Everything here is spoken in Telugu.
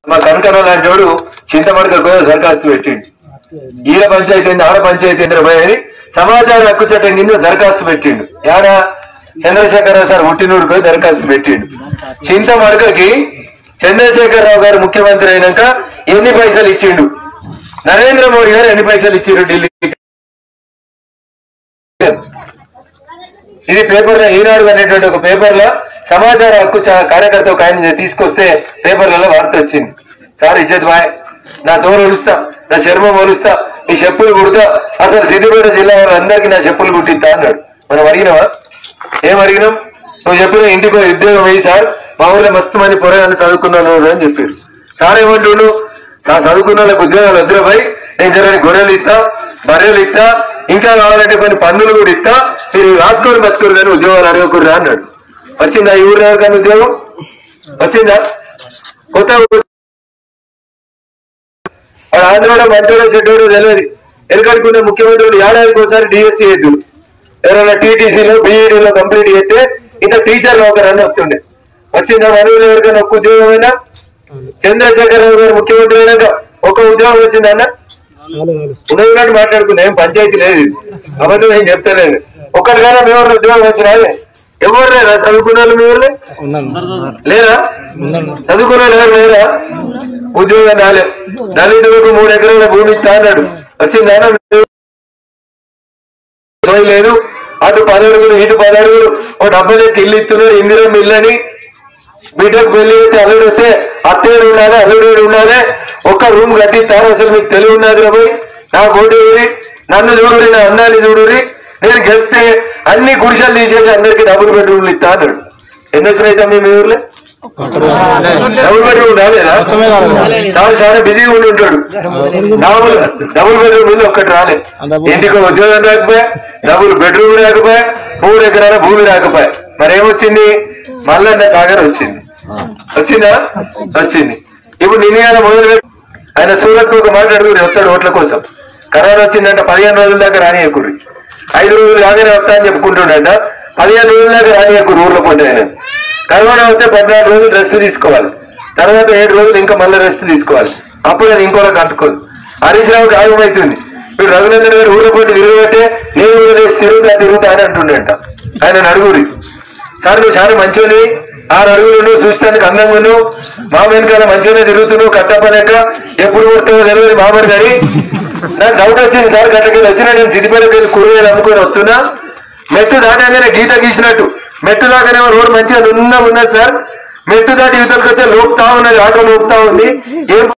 మా కనకన లాంటి వాడు చింతమడకకు దరఖాస్తు పెట్టిండు ఈడ పంచాయతీ ఏంది ఆడ పంచాయతీ ఏంది పోయి అని సమాచార హక్కు చట్టం కింద దరఖాస్తు పెట్టిండు యాడా చంద్రశేఖరరావు సార్ పుట్టినూరు పోయి దరఖాస్తు పెట్టిండు చింతమడకకి చంద్రశేఖరరావు గారు ముఖ్యమంత్రి అయినాక ఎన్ని పైసలు ఇచ్చిండు నరేంద్ర మోడీ గారు ఎన్ని పైసలు ఇచ్చిండు ఢిల్లీకి ఇది పేపర్ లో ఈనాడు అనేటువంటి ఒక పేపర్ లో సమాచార హక్కు చా- కార్యకర్త ఒక ఆయన తీసుకొస్తే పేపర్లలో వార్త వచ్చింది సార్ ఇజ్జత్ బాయ్ నా తోలు ఒలుస్తా నా చర్మం ఒలుస్తా ఈ చెప్పులు కుడతా అసలు సిద్దిపేట జిల్లా వాళ్ళందరికీ నా చెప్పులు కుట్టిస్తా అన్నాడు మనం అడిగినావా ఏం అడిగినాం నువ్వు చెప్పిన ఇంటికి పోయి ఉద్యోగం వేయి సార్ మా ఊళ్ళో మస్తు మంది పొరగాన్ని చదువుకున్నాను అని చెప్పారు సార్ ఏమంటుండు సార్ చదువుకున్న వాళ్ళకి ఉద్యోగాలు వద్దురా పోయి నేను జరగని గొర్రెలు ఇస్తా బర్రెలు ఇస్తా ఇంకా కావాలంటే కొన్ని పన్నులు కూడా ఇస్తా మీరు రాసుకొని బతుకురు కానీ ఉద్యోగాలు అడగకూడదా అన్నాడు వచ్చిందా ఈ ఊరు కానీ ఉద్యోగం వచ్చిందా కొత్త ఊరు- వాడు ఆంధ్రలో మంచోడో చెడ్డోడో తెలియదు ఎనకడుకున్న ముఖ్యమంత్రి ఏడాదికి ఒకసారి డిఎస్సీ ఎద్దు ఎవరైనా టీటీసీలో బీఈడీలో కంప్లీట్ చేస్తే ఇంకా టీచర్ ఒకరు అని వస్తుండే వచ్చిందా మనవులు ఎవరికైనా ఒక్క ఉద్యోగం అయినా చంద్రశేఖరరావు గారు ముఖ్యమంత్రి అయినాక ఒక ఉద్యోగం వచ్చిందన్న ఉన్నదిన్నట్టు మాట్లాడుకున్నా ఏం పంచాయతీ లేదు ఇది. అబద్ధం ఏం చెప్తలేదు ఒక్కరికైనా మీ ఊర్లో ఉద్యోగం వచ్చినా ఎవరు లేరా చదువుకున్న వాళ్ళు మీ ఊర్లో లేరా చదువుకున్న వాళ్ళు ఎవరు లేరా ఉద్యోగం రాలే దళితులకు మూడు ఎకరాల భూమి ఇస్తా అన్నాడు వచ్చిందా సోయి లేదు అటు పది అడుగులు ఇటు పది అడుగులు ఓ డబ్బులు ఎత్తి ఇల్లు ఇస్తున్నారు ఇందిరా మిల్లు అని బిడ్డకు పెళ్లి అయితే అల్లుడు వస్తే అత్తేడు ఉండాలి అల్లుడు ఉండాలి ఒక్క రూమ్ కట్టిస్తారు అసలు మీకు తెలివి ఉన్నది రా పోయి నా ఓటు వేయి, నన్ను చూడురి నా అందాన్ని చూడురి నేను గెలిస్తే అన్ని గుడిసెలు తీసేసి అందరికి డబుల్ బెడ్రూమ్లు ఇస్తా అన్నాడు ఎన్ని వచ్చినాయి మీ ఊర్లో డబుల్ బెడ్రూమ్ రాలేదా చాలా చాలా బిజీగా ఉండి ఉంటాడు డబుల్ డబుల్ బెడ్రూమ్ ఇల్లు ఒక్కటి రాలే ఇంటికి ఉద్యోగం రాకపోయా డబుల్ బెడ్రూమ్ రాకపోయా మూడు ఎకరాల భూమి రాకపోయా మరేమొచ్చింది మల్లన్న సాగర్ వచ్చింది వచ్చిందా వచ్చింది ఇప్పుడు నిన్న మొదలు పెట్టి ఆయన సూరత్ ఒక మాట అడుగురు వస్తాడు ఓట్ల కోసం కరోనా వచ్చిందంట పదిహేను రోజుల దాకా రానియకుర్రి ఐదు రోజులు రాగానే వస్తా అని చెప్పుకుంటుండట పదిహేను రోజుల దాకా రానియకుర్రి ఊర్లో పోతే ఆయన కరోనా వస్తే పద్నాలుగు రోజులు రెస్ట్ తీసుకోవాలి తర్వాత ఏడు రోజులు ఇంకా మళ్ళీ రెస్ట్ తీసుకోవాలి అప్పుడు అది ఇంకోలా కట్టుకోదు హరీష్ రావుకి ఆగమవుతుంది మీరు రఘునందన్ గారు ఊళ్ళో పోటీ తిరుగుబట్టే నేను ఊళ్ళో వేసి తిరుగుతా తిరుగుతా అని అంటుండేట ఆయన అడుగురి సార్ నువ్వు చాలా మంచోని ఆరు అడుగులు నువ్వు చూస్తానికి అందంగా ఉన్నావు మా వెనకాల మంచిగానే తిరుగుతున్నావు కట్టపలేక ఎప్పుడు కొడతావో తెలియదు మామూలు గారి నాకు డౌట్ వచ్చింది సార్ గట్టకెళ్ళి వచ్చినా నేను సిద్దిపేటకి వెళ్ళి కూరగాయలు అమ్ముకొని వస్తున్నా మెట్టు దాటాగానే గీత గీసినట్టు మెట్టు దాకానేమో రోడ్ మంచిగా నున్న ఉన్నది సార్ మెట్టు దాటి యువతలకు వస్తే లోపుతా ఉన్నది ఆటో లోపుతా ఉంది ఏం